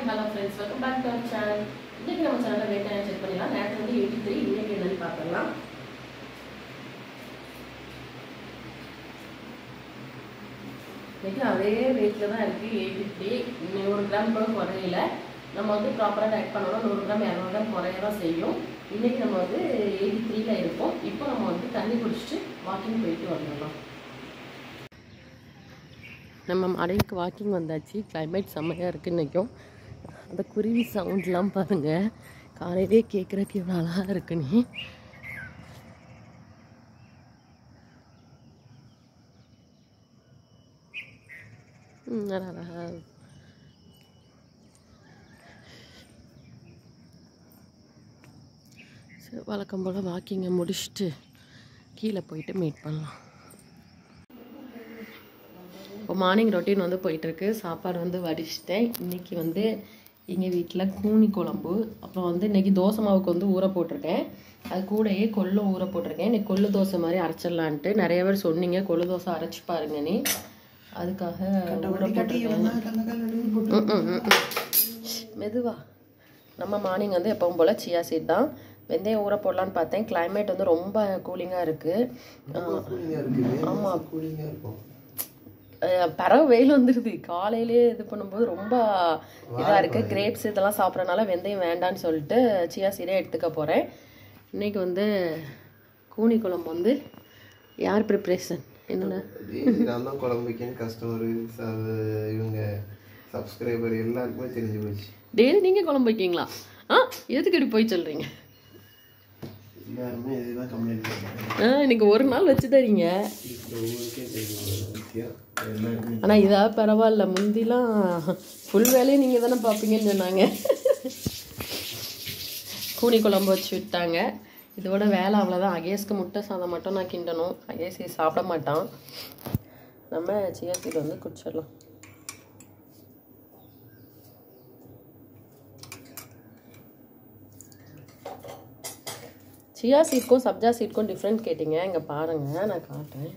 Hello friends welcome back to our channel இன்னைக்கு நம்ம சேனலில் வெயிட் டைம் செக் பண்ணிடலாம் நேற்று வந்து எயிட்டி த்ரீ இன்னைக்கு என்னன்னு பார்க்கலாம் இன்னைக்கு அதே வெயிட்டில் தான் இருக்குது எயிட்டி த்ரீ நூறு கிராம் கூட குறையில நம்ம வந்து ப்ராப்பராக டயட் பண்ணோம்னா நூறு கிராம் இரநூறு கிராம் குறைய தான் செய்யும் இன்னைக்கு நம்ம வந்து எயிட்டி த்ரீல இருக்கோம் இப்போ நம்ம வந்து தண்ணி குடிச்சிட்டு வாக்கிங் போயிட்டு வந்துடலாம் நம்ம மலைக்கு வாக்கிங் வந்தாச்சு கிளைமேட் செம்மையாக இருக்குது இன்றைக்கும் அந்த குருவி சவுண்ட்லாம் பாருங்கள் காலையிலே கேட்குறக்கு இவ்வளோ அழகாக இருக்கு நீ ம், நல்லா அழகா இருக்கு. சரி வழக்கம் போல் வாக்கிங்கை முடிச்சுட்டு கீழே போயிட்டு மீட் பண்ணலாம் இப்போ மார்னிங் ரொட்டீன் வந்து போயிட்டுருக்கு சாப்பாடு வந்து வடிச்சிட்டேன் இன்னைக்கு வந்து எங்கள் வீட்டில் கூனி குழம்பு அப்புறம் வந்து இன்னைக்கு தோசை மாவுக்கு வந்து ஊற போட்டிருக்கேன் அது கூடயே கொள்ளு ஊற போட்டிருக்கேன் இன்னைக்கு கொள்ளு தோசை மாதிரி அரைச்சிடலான்ட்டு நிறைய பேர் சொன்னீங்க கொள்ளு தோசை அரைச்சி பாருங்க நீ அதுக்காக ஊற போட்டிருக்கேன் ம், ம், ம், ம். மெதுவா நம்ம மார்னிங் வந்து எப்பவும் போல் சியா சீட் தான் வெந்தயம் ஊற போடலான்னு பார்த்தேன் climate வந்து ரொம்ப கூலிங்காக இருக்குது ஆமாம் கூலிங்காக இருக்கும் அஹ் பறவை வெயில் வந்துடுது காலையிலேயே இது பண்ணும்போது ரொம்ப இதாக இருக்குது கிரேப்ஸ் இதெல்லாம் சாப்பிட்றனால வெந்தயம் வேண்டான்னு சொல்லிட்டு சியா சீடே எடுத்துக்க போகிறேன் இன்னைக்கு வந்து கூனி குழம்பு வந்து யார் ப்ரிப்ரேஷன் என்னென்ன டெய்லி நான் தான் குழம்பு வைக்கணும் கஸ்டமரு இவங்க சப்ஸ்கிரைபர் எல்லாருக்குமே தெரிஞ்சு போச்சு டெய்லி நீங்கள் குழம்பு வைக்கீங்களா ஆ எதுக்கு இப்படி போய் சொல்கிறீங்க எல்லாருமே இதுதான் கம்ப்ளைண்ட் பண்ணுறாங்க ஆ இன்னைக்கு ஒரு நாள் வச்சு தரீங்க இந்த ஊருக்கே தெரியும் ஒரு விஷயம் எல்லாருமே ஆனால் இதாக பரவாயில்ல முந்திலாம் ஃபுல் வேலையை நீங்கள் தானே பார்ப்பீங்கன்னு சொன்னாங்க கூனி குழம்பு வச்சு விட்டாங்க இதோட வேலை அவ்வளோதான் அகேஸ்க்கு முட்டை சாதம் மட்டும் நான் கிண்டணும் அகேஸ் இது சாப்பிட மாட்டான் நம்ம சியா சீட் வந்து குடிச்சிடலாம் சியா சீட்க்கும் சப்ஜா சீட்க்கும் டிஃப்ரெண்ட் கேட்டிங்க இங்கே பாருங்கள் நான் காட்டுறேன்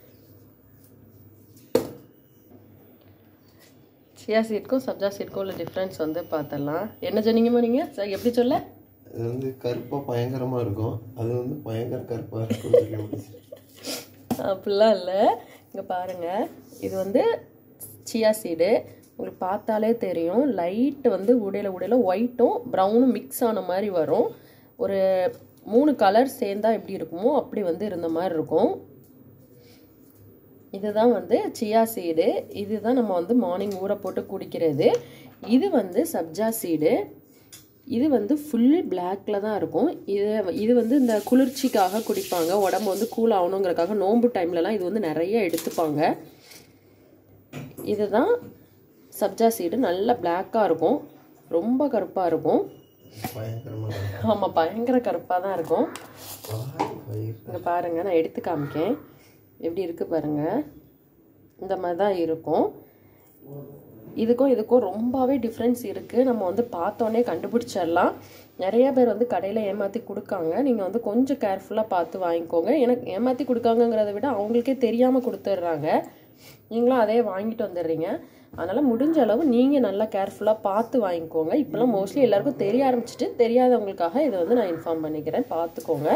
சியா சீட்க்கும் சப்ஜா சீட்க்கும் உள்ள டிஃப்ரென்ஸ் வந்து பார்த்தலாம் என்ன சொன்னீங்கம்மா நீங்கள் சார் எப்படி சொல்ல அது வந்து கருப்பாக பயங்கரமாக இருக்கும் அது வந்து பயங்கர கருப்பாக இருக்கும் அப்படிலாம் இல்லை இங்கே பாருங்கள் இது வந்து சியா சீடு உங்களுக்கு பார்த்தாலே தெரியும் லைட்டு வந்து உடையில உடையில ஒயிட்டும் ப்ரௌனும் மிக்ஸ் ஆன மாதிரி வரும் ஒரு மூணு கலர் சேர்ந்தா எப்படி இருக்குமோ அப்படி வந்து இருந்த மாதிரி இருக்கும் இதுதான் வந்து சியா சீடு இதுதான் நம்ம வந்து மார்னிங் ஊற போட்டு குடிக்கிறது இது வந்து சப்ஜா சீடு இது வந்து ஃபுல் பிளாக்ல தான் இருக்கும் இது இது வந்து இந்த குளிர்ச்சிக்காக குடிப்பாங்க உடம்பு வந்து கூல் ஆகணுங்கிறக்காக நோன்பு டைம்லலாம் இது வந்து நிறைய எடுத்துப்பாங்க இதுதான் சப்ஜா சீடு நல்ல பிளாக்காக இருக்கும் ரொம்ப கருப்பாக இருக்கும் பயங்கரமாக இருக்கும் ஆமாம் பயங்கர கருப்பாக தான் இருக்கும் பாரு பயிர் இங்கே பாருங்கள் நான் எடுத்து காமிக்கேன் எப்படி இருக்குது பாருங்கள் இந்த மாதிரி தான் இருக்கும் இதுக்கும் இதுக்கும் ரொம்பவே டிஃப்ரென்ஸ் இருக்குது நம்ம வந்து பார்த்தோன்னே கண்டுபிடிச்சிடலாம் நிறைய பேர் வந்து கடையில் ஏமாற்றி கொடுக்காங்க நீங்கள் வந்து கொஞ்சம் கேர்ஃபுல்லாக பார்த்து வாங்கிக்கோங்க எனக்கு ஏமாற்றி கொடுக்காங்கங்கிறத விட அவங்களுக்கே தெரியாமல் கொடுத்துட்றாங்க நீங்களும் அதே வாங்கிட்டு வந்துடுறீங்க அதனால் முடிஞ்ச அளவு நீங்கள் நல்லா கேர்ஃபுல்லாக பார்த்து வாங்கிக்கோங்க இப்போலாம் மோஸ்ட்லி எல்லாருக்கும் தெரிய ஆரம்பிச்சிட்டு தெரியாதவங்களுக்காக இதை வந்து நான் இன்ஃபார்ம் பண்ணிக்கிறேன் பார்த்துக்கோங்க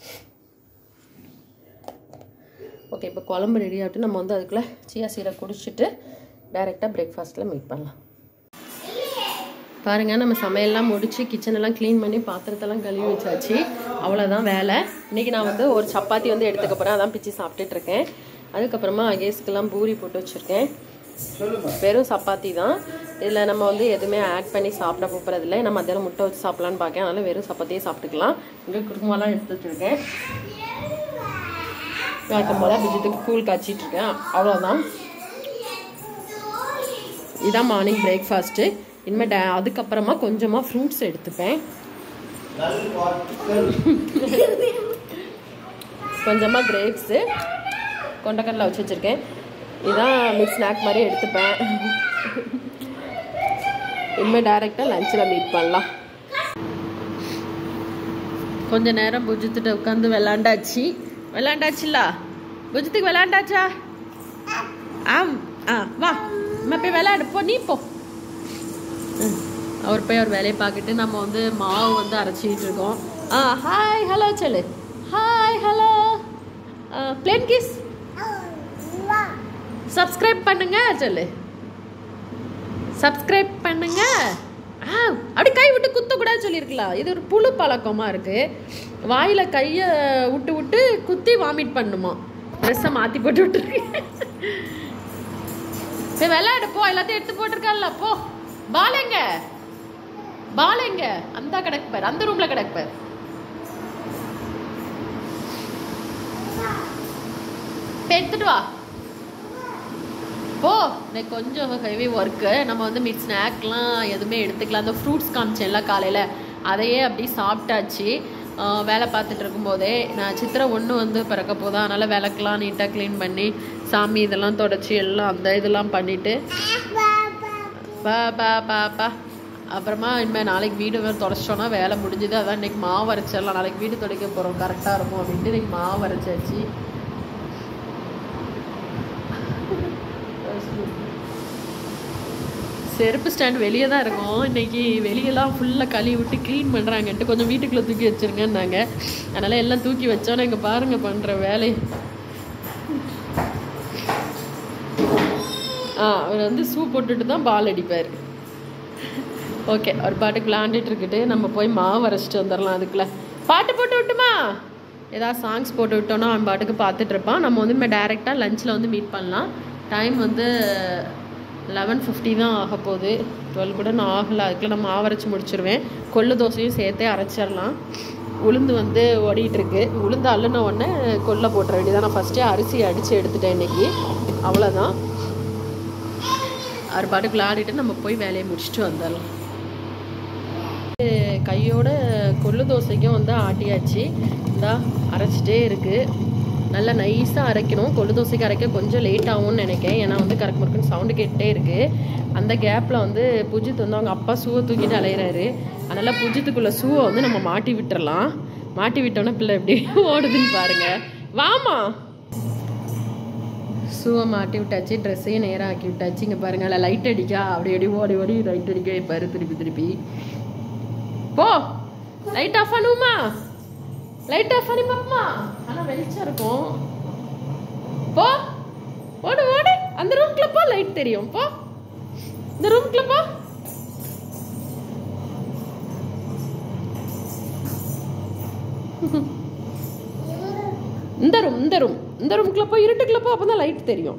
ஓகே இப்போ குழம்பு ரெடி ஆகிட்டு நம்ம வந்து அதுக்குள்ளே சியா சீரை குடிச்சிட்டு டைரெக்டாக பிரேக்ஃபாஸ்ட்டில் மீட் பண்ணலாம் பாருங்கள் நம்ம சமையல்லாம் முடிச்சு கிச்சன் எல்லாம் க்ளீன் பண்ணி பாத்திரத்தெல்லாம் கழுவி வச்சாச்சு அவ்வளோதான் வேலை இன்றைக்கி நான் வந்து ஒரு சப்பாத்தி வந்து எடுத்துக்க போகிறேன் அதான் பிச்சு சாப்பிட்டுட்டு இருக்கேன் அதுக்கப்புறமா அகேஸ்க்கெல்லாம் பூரி போட்டு வச்சுருக்கேன் வெறும் சப்பாத்தி தான் இதில் நம்ம வந்து எதுவுமே ஆட் பண்ணி சாப்பிட போகிறதில்ல நான் மத்தியானம் முட்டை வச்சு சாப்பிட்லான்னு பார்க்கேன் அதனால் வெறும் சப்பாத்தியே சாப்பிட்டுக்கலாம் இங்கே குருமாலாம் எடுத்து வச்சுருக்கேன் வழக்கம் போல் பிஜத்துக்கு கூழ் காய்ச்சிட்டு இருக்கேன் அவ்வளோதான் இதான் மார்னிங் பிரேக்ஃபாஸ்ட்டு இனிமேல் டே அதுக்கப்புறமா கொஞ்சமாக ஃப்ரூட்ஸ் எடுத்துப்பேன் கொஞ்சமாக கிரேப்ஸு கொண்டக்கடலை வச்சு வச்சுருக்கேன் இதான் மிக்ஸ் ஸ்நாக் மாதிரி எடுத்துப்பேன் இனிமேல் டைரெக்டாக லஞ்சில் மீட் பண்ணலாம் கொஞ்ச நேரம் புஜத்துட்டு உட்காந்து விளாண்டாச்சு விளாண்டாச்சுல்ல புஜத்துக்கு விளாண்டாச்சா ஆம் ஆ வா நம்ம போய் விளையாடு போ நீ போ ம். அவர் போய் அவர் வேலையை பார்த்துட்டு நம்ம வந்து மாவு வந்து அரைச்சிக்கிட்டு இருக்கோம் ஆ ஹாய் ஹலோ சொல்லு ஹாய் ஹலோ பிளேன் கிஸ் சப்ஸ்கிரைப் பண்ணுங்க சொல்லு சப்ஸ்கிரைப் பண்ணுங்க ஆ அப்படி கை விட்டு குத்தக்கூடாது சொல்லியிருக்கலாம் இது ஒரு புழு பழக்கமாக இருக்கு வாயில் கையை விட்டு விட்டு குத்தி வாமிட் பண்ணுமா ட்ரெஸ்ஸை மாற்றி போட்டு விட்டுருக்கேன் சரி விளையாடு போ எல்லாத்தையும் எடுத்து போட்டிருக்கல போ பால் எங்க பால் எங்க அந்த கிடக்கு பாரு அந்த ரூம்ல கிடக்கு பாரு போய் எடுத்துட்டு வா போ இன்னைக்கு கொஞ்சம் ஹெவி ஒர்க்கு நம்ம வந்து மிட் ஸ்நாக்லாம் எதுவுமே எடுத்துக்கலாம் அந்த ஃப்ரூட்ஸ் காமிச்சேன்ல காலையில் அதையே அப்படி சாப்பிட்டாச்சு ஆஹ் வேலை பார்த்துட்டு இருக்கும்போதே நான் சித்திரை ஒன்று வந்து பிறக்க போதா அதனால் விளக்கெலாம் நீட்டாக க்ளீன் பண்ணி சாமி இதெல்லாம் தொடச்சி எல்லாம் அந்த இதெல்லாம் பண்ணிவிட்டு பா பா பா பா அப்புறமா இனிமேல் நாளைக்கு வீடு வேறு தொடச்சிட்டோன்னா வேலை முடிஞ்சுது அதான் இன்னைக்கு மாவு அரைச்சிடலாம் நாளைக்கு வீடு துடைக்க போகிறோம் கரெக்டாக இருக்கும் அப்படின்ட்டு இன்னைக்கு மாவு அரைச்சாச்சு செருப்பு ஸ்டாண்ட் வெளியே தான் இருக்கும் இன்னைக்கு வெளியெல்லாம் ஃபுல்லாக கழுவி விட்டு க்ளீன் பண்ணுறாங்கன்ட்டு கொஞ்சம் வீட்டுக்குள்ளே தூக்கி வச்சிருங்கன்னாங்க அதனால் எல்லாம் தூக்கி வச்சோன்னே இங்கே பாருங்க பண்ணுற வேலை ஆ அவர் வந்து ஷூ போட்டுட்டு தான் பால் அடிப்பார் ஓகே அவர் பாட்டுக்கு விளாண்டுட்டு இருக்கிட்டு நம்ம போய் மாவு அரைச்சிட்டு வந்துடலாம் அதுக்குள்ள பாட்டு போட்டு விட்டுமா ஏதாவது சாங்ஸ் போட்டு விட்டோன்னா அவன் பாட்டுக்கு பார்த்துட்டு இருப்பான் நம்ம வந்து இப்போ டேரெக்டாக லஞ்சில் வந்து மீட் பண்ணலாம் டைம் வந்து லெவன் ஃபிஃப்டி தான் ஆக போகுது டுவெல் கூட நான் ஆகலை அதுக்குள்ள நான் மாவு அரைச்சி முடிச்சிருவேன் கொள்ளு தோசையும் சேர்த்தே அரைச்சிடலாம் உளுந்து வந்து ஓடிட்டு இருக்கு உளுந்து அள்ளுன உடனே கொல்லை போட்டுற வேண்டியதான் நான் ஃபஸ்ட்டே அரிசி அடித்து எடுத்துட்டேன் இன்னைக்கு அவ்வளோதான் அவர் பாட்டுக்கு விளையாடிட்டு நம்ம போய் வேலையை முடிச்சுட்டு வந்துடலாம் கையோட கொள்ளு தோசைக்கும் வந்து ஆட்டியாச்சு இந்தா அரைச்சிட்டே இருக்கு நல்லா நைஸாக அரைக்கணும் கொள்ளு தோசைக்கு அரைக்க கொஞ்சம் லேட் ஆகும்னு நினைக்கிறேன் ஏன்னா வந்து கரெக்ட் முறுக்குன்னு சவுண்டு கேட்டுட்டே இருக்கு அந்த கேப்பில் வந்து புஜித் வந்து அவங்க அப்பா ஷூவை தூக்கிட்டு அலையிறாரு அதனால் புஜித்துக்குள்ள ஷூவை வந்து நம்ம மாட்டி விட்டுறலாம் மாட்டி விட்டோன்னே பிள்ளை எப்படி ஓடுதுன்னு பாருங்க வாமா ஷூவை மாட்டி விட்டாச்சு ட்ரெஸ்ஸையும் நேராக ஆக்கி விட்டாச்சு இங்கே பாருங்க அதில் லைட் அடிக்கா அப்படி அடி ஓடி ஓடி லைட் அடிக்க பாரு திருப்பி திருப்பி போ லைட் ஆஃப் பண்ணுமா லைட் ஆஃப் பண்ணி பாப்பமா ஆனால் வெளிச்சம் இருக்கும் போ ஓடு ஓடு அந்த ரூம்குள்ள போ லைட் தெரியும் போ இந்த ரூம்குள்ள போ இந்த ரூம் இந்த ரூம் இந்த ரூம்குள்ள போ இருட்டுக்குள்ள போ அப்பதான் லைட் தெரியும்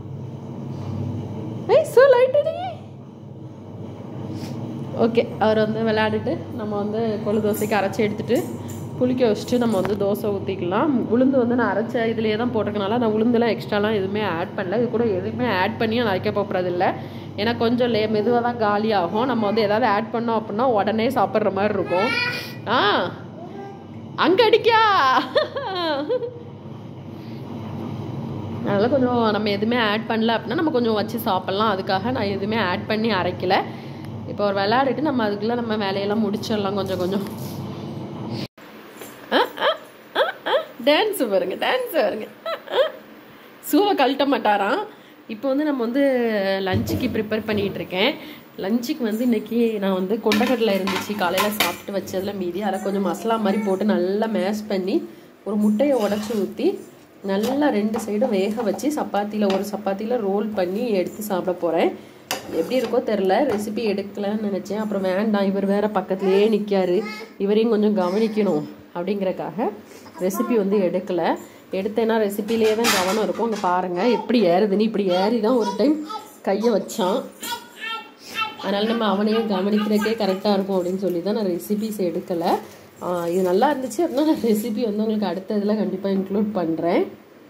ஏய் சோ லைட் அடி ஓகே அவர் வந்து விளையாடிட்டு நம்ம வந்து கொள்ளு தோசைக்கு அரைச்சி எடுத்துட்டு புளிக்க வச்சுட்டு நம்ம வந்து தோசை ஊற்றிக்கலாம் உளுந்து வந்து நான் அரைச்ச இதுலேயே தான் போட்டிருக்கனால நான் உளுந்துலாம் எக்ஸ்ட்ராலாம் எதுவுமே ஆட் பண்ணல இது கூட எதுவுமே ஆட் பண்ணி நான் அரைக்க போகிறது இல்லை ஏன்னா கொஞ்சம் லே மெதுவாக தான் காலி ஆகும் நம்ம வந்து ஏதாவது ஆட் பண்ணோம் அப்படின்னா உடனே சாப்பிட்ற மாதிரி இருக்கும் ஆ அங்கே அடிக்கா அதனால் கொஞ்சம் நம்ம எதுவுமே ஆட் பண்ணல அப்படின்னா நம்ம கொஞ்சம் வச்சு சாப்பிட்லாம் அதுக்காக நான் எதுவுமே ஆட் பண்ணி அரைக்கல இப்போ ஒரு விளையாடிட்டு நம்ம அதுக்குள்ளே நம்ம வேலையெல்லாம் முடிச்சிடலாம் கொஞ்சம் கொஞ்சம் டான்ஸ் பாருங்க டான்ஸ் பாருங்க ஷூவை கழட்ட மாட்டாராம் இப்போ வந்து நம்ம வந்து லஞ்சுக்கு ப்ரிப்பேர் பண்ணிகிட்டு இருக்கேன் லஞ்சுக்கு வந்து இன்னைக்கு நான் வந்து கொண்டக்கடலை இருந்துச்சு காலையில் சாப்பிட்டு வச்சதுல மீதி அதை கொஞ்சம் மசாலா மாதிரி போட்டு நல்லா மேஷ் பண்ணி ஒரு முட்டையை உடச்சி ஊற்றி நல்லா ரெண்டு சைடும் வேக வச்சு சப்பாத்தியில் ஒரு சப்பாத்தியில் ரோல் பண்ணி எடுத்து சாப்பிட போகிறேன் எப்படி இருக்கோ தெரில ரெசிபி எடுக்கலான்னு நினச்சேன் அப்புறம் வேண்டாம் இவர் வேற பக்கத்துலேயே நிற்காரு இவரையும் கொஞ்சம் கவனிக்கணும் அப்படிங்கறக்காக ரெசிபி வந்து எடுக்கலை எடுத்தேன்னா ரெசிபிலேயே தான் கவனம் இருக்கும் அங்கே பாருங்கள் எப்படி ஏறுதுன்னு இப்படி ஏறி தான் ஒரு டைம் கையை வச்சான் அதனால் நம்ம அவனையும் கவனிக்கிறதுக்கே கரெக்டாக இருக்கும் அப்படின்னு சொல்லி தான் நான் ரெசிபிஸ் எடுக்கலை ஆஹ் இது நல்லா இருந்துச்சு அப்படின்னா நான் ரெசிபி வந்து உங்களுக்கு அடுத்த இதில் கண்டிப்பாக இன்க்ளூட் பண்ணுறேன்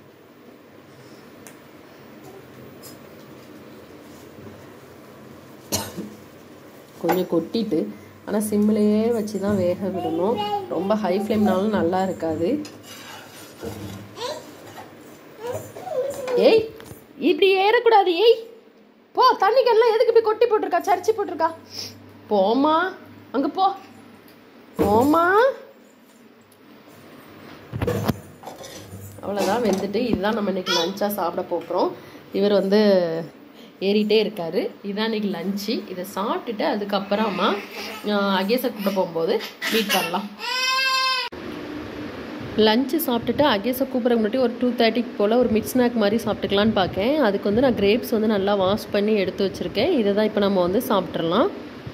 கொஞ்சம் கொட்டிட்டு ஆனால் சிம்மிலேயே வச்சு தான் வேக விடணும் ரொம்ப ஹை ஃப்ளேம்னாலும் நல்லா இருக்காது ஏய் இப்படி ஏறக்கூடாது ஏய் போ தண்ணிக்கெல்லாம் எதுக்கு இப்படி கொட்டி போட்டிருக்கா சரிச்சு போட்டிருக்கா போமா அங்கே போ போமா அவ்வளோதான் வெந்துட்டு இதுதான் நம்ம இன்னைக்கு லஞ்சாக சாப்பிட போகிறோம் இவர் வந்து ஏறிட்டே இருக்காரு இதான் இன்னைக்கு லஞ்சு இதை சாப்பிட்டுட்டு அதுக்கப்புறமா அகேசை கூட்ட போகும்போது மீட் பண்ணலாம் லஞ்சு சாப்பிட்டுட்டு அகேஸை கூப்பிட்றதுக்கு முன்னாடி ஒரு டூ தேர்ட்டிக்கு போல் ஒரு மிட் ஸ்நாக் மாதிரி சாப்பிட்டுக்கலான்னு பார்க்கேன் அதுக்கு வந்து நான் கிரேப்ஸ் வந்து நல்லா வாஷ் பண்ணி எடுத்து வச்சுருக்கேன் இதை தான் இப்போ நம்ம வந்து சாப்பிட்றலாம்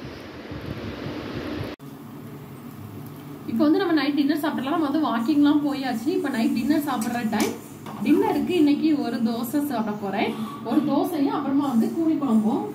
இப்போ வந்து நம்ம நைட் டின்னர் சாப்பிடலாம் நம்ம வந்து வாக்கிங்லாம் போயாச்சு இப்போ நைட் டின்னர் சாப்பிட்ற டைம் டின்னருக்கு இன்னைக்கு ஒரு தோசை சாப்பிட போகிறேன் ஒரு தோசையும் அப்புறமா வந்து கூலி குழம்பும்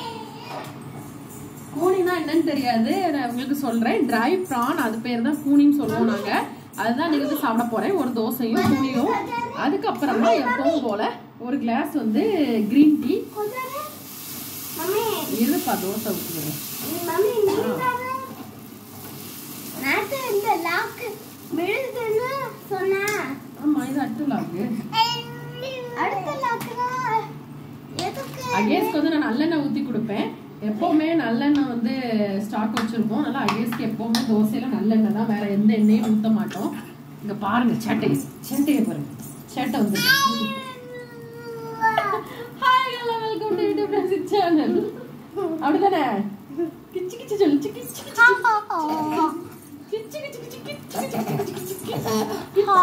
கூனினா என்னன்னு தெரியாது நான் உங்களுக்கு சொல்றேன் ட்ரை ப்ரான் அது பேர் தான் கூனின்னு சொல்லுவோம் நாங்க அதுதான் நீங்க வந்து சாப்பிட போறேன் ஒரு தோசையும் கூனியும் அதுக்கப்புறமா எப்பவும் போல ஒரு கிளாஸ் வந்து கிரீன் டீ மம்மி இருப்பா தோசை ஊற்றுறேன் மம்மி நீதானே நேத்து இந்த லாக்கு விழுதுன்னு சொன்ன ஆமா இது அட்டுலாக்கு அடுத்த லாக்குனா எதுக்கு அகேஸ்க்கு வந்து நான் நல்லெண்ணெய் ஊற்றி கொடுப்பேன் எப்பவுமே நல்லெண்ணெய் வந்து ஸ்டாக் வச்சிருப்போம் அதனால அகேஸ்க்கு எப்பவுமே தோசையில நல்லெண்ணெய் தான் வேற எந்த எண்ணெயும் ஊற்ற மாட்டோம் இங்க பாருங்க சேட்டை சேட்டையை பாருங்க சேட்டை வந்து hi hello welcome to YouTube music channel அப்படிதானே கிச்சு கிச்சு சொல்லு சிக்கி கிச்சு கிச்சு கிச்சு கிச்சு கிச்சு கிச்சு கிச்சு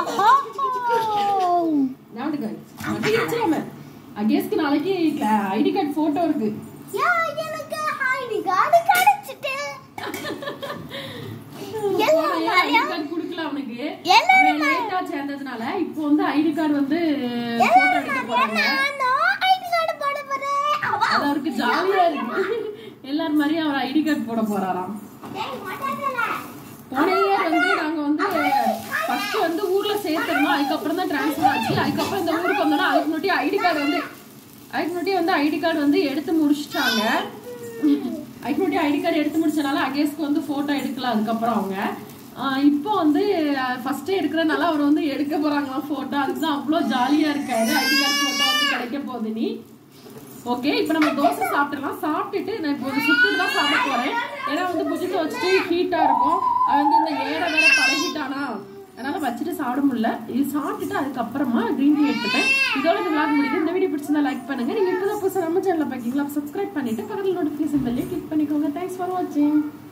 கிச்சு அகேஸ்க்கு நாளைக்கு ஐடி கார்டு போட்டோ இருக்கு யா எனக்கு ஐடி கார்டு கிடைச்சிட்டு எல்லாம் ஐடி நிறைய கார்டு குடுக்கல அவனுக்கு எல்லாரும் அவன் லேட்டா சேர்ந்ததுனால இப்போ வந்து ஐடி கார்டு வந்து போட்டோ எடுக்க போறாங்க நான் ஐடி கார்டு போட போறேன் அவா அது அவருக்கு ஜாலியா இருக்கு எல்லாரும் மாதிரியும் அவர் ஐடி கார்டு போட போறாராம் ஏய் மாட்டாதல போன இயர் வந்து நாங்க வந்து ஃபர்ஸ்ட் வந்து ஊர்ல சேர்த்துருந்தோம் அதுக்கப்புறம் தான் ட்ரான்ஸ்ஃபர் ஆச்சு அதுக்கப்புறம் இந்த ஊருக்கு வந்தோம்னா அதுக்கு முன்னாடி ஐடி கார்டு வந்து அதுக்கு முன்னாடி வந்து ஐடி கார்டு வந்து எடுத்து முடிச்சிட்டாங்க அதுக்கு முன்னாடி ஐடி கார்டு எடுத்து முடிச்சனால அகேஸ்க்கு வந்து போட்டோ எடுக்கல அதுக்கப்புறம் அவங்க ஆஹ் இப்போ வந்து ஃபர்ஸ்டே எடுக்கிறனால அவர் வந்து எடுக்க போறாங்களாம் போட்டோ அதுதான் அவ்வளோ ஜாலியா இருக்காரு ஐடி கார்டு போட்டோ வந்து கிடைக்க போகுது நீ ஓகே இப்போ நம்ம தோசை சாப்பிட்டுலாம் சாப்பிட்டுட்டு நான் இப்போ ஒரு சுட்டு தான் சாப்பிட போறேன் ஏன்னா வந்து புதுசு வச்சுட்டு ஹீட்டா இருக்கும் அவன் வந்து இந்த ஏற வேற பழகிட்டானா அதனால வச்சுட்டு சாப்பிட முடியல இது சாப்பிட்டுட்டு அதுக்கப்புறமா கிரீன் டீ எடுத்துட்டேன் இதோட இந்த vlog முடியுது இந்த வீடியோ பிடிச்சிருந்தா லைக் பண்ணுங்க நீங்க இப்போ தான் புதுசாக நம்ம சேனலில் பார்க்கீங்களா சப்ஸ்கிரைப் பண்ணிட்டு பக்கத்தில் நோட்டிஃபிகேஷன் பெல்லையும் கிளிக் பண்ணிக்கோங்க தேங்க்ஸ் ஃபார் வாட்சிங்